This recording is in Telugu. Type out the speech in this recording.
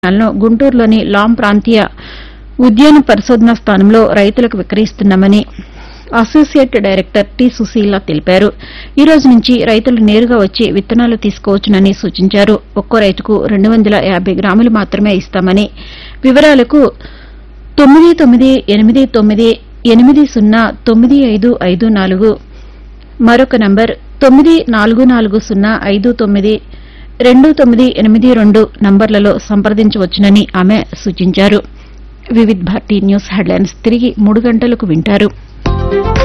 లను గుంటూరులోని లాం ప్రాంతీయ ఉద్యాన పరిశోధనా స్థానంలో రైతులకు విక్రయిస్తున్నామని అసోసియేట్ డైరెక్టర్ టి సుశీల తెలిపారు ఈ రోజు నుంచి రైతులు నేరుగా వచ్చి విత్తనాలు తీసుకోవచ్చునని సూచించారు ఒక్కో రైతుకు రెండు వందల యాబై గ్రాములు మాత్రమే ఇస్తామని వివరాలకు తొమ్మిది తొమ్మిది ఎనిమిది తొమ్మిది ఎనిమిది సున్నా తొమ్మిది ఐదు ఐదు నాలుగు మరొక నంబర్ తొమ్మిది నాలుగు నాలుగు సున్నా ఐదు తొమ్మిది రెండు తొమ్మిది ఎనిమిది రెండు నంబర్లలో సంప్రదించవచ్చునని ఆమె సూచించారు వివిధ్ భారతి న్యూస్ హెడ్లైన్స్ తిరిగి మూడు గంటలకు వింటారు